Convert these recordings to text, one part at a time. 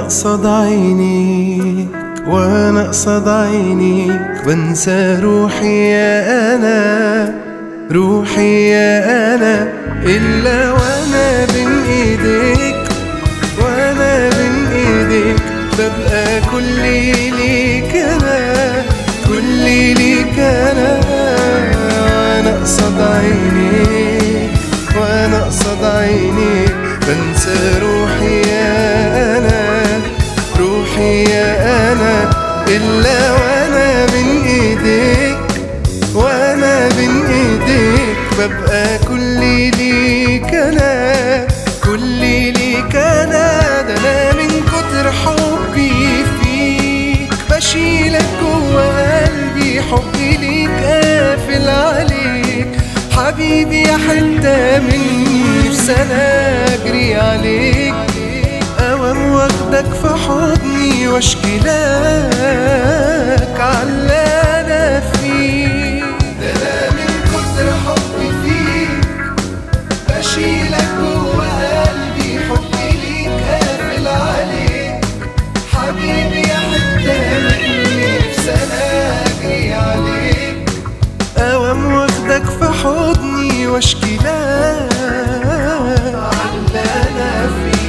قصد عينيك وانا قصد عينيك بنسى روحي يا انا روحي يا انا الا وانا بين ايديك وانا بين ايديك ببقى كلي ليك انا كلي ليك انا وانا قصد عينيك وانا قصد عينيك بنسى روحي يا انا روحي يا انا الا وانا بين ايديك وانا بين ايديك ببقى كلي ليك انا كلي ليك انا ده انا من كتر حبي فيك بشيلك جوا قلبي حبي ليك قافل عليك حبيبي يا حتة مني في سنة اجري عليك اوام واخدك في حضني واشكي لك على انا فيه ده انا من كتر حبي فيك بشيلك جوا قلبي حبي ليك قافل عليك حبيبي يا حتة مني في سنة اجري عليك اوام واخدك في حضني واشكي لك على انا فيه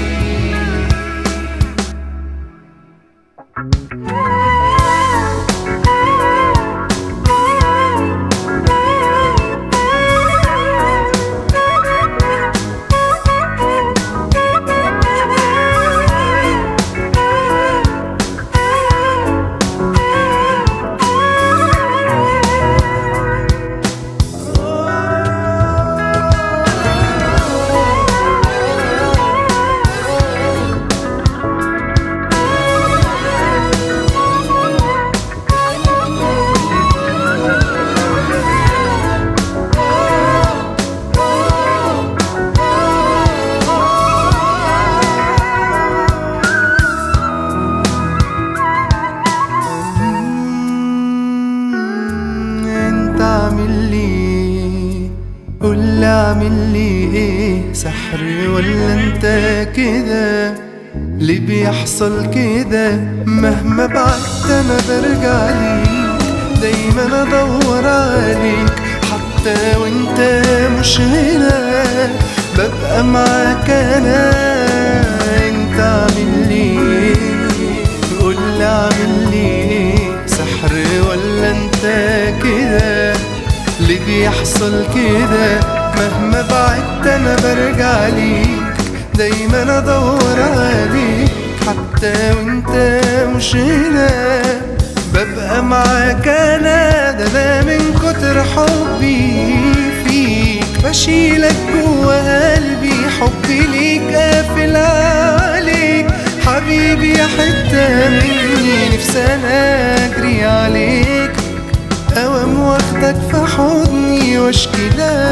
انت عامل لي قول لي عامل لي ايه سحر ولا انت كده ليه بيحصل كده مهما بعدت انا برجع ليك دايما ادور عليك حتى وانت مش هنا ببقى معاك انا انت عامل لي ايه قول لي عامل لي ايه سحر ولا انت كده اللي بيحصل كده مهما بعدت انا برجع ليك دايما ادور عليك حتى وانت مش هنا ببقى معاك انا ده انا من كتر حبي فيك بشيلك جوا قلبي حبي ليك قافل عليك حبيبي يا حتة مني نفسي انا اجري عليك اوام واخدك في حضني واشكي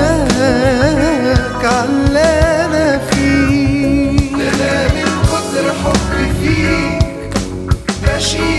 لك على انا فيه ده انا من كتر حبي فيك بشيلك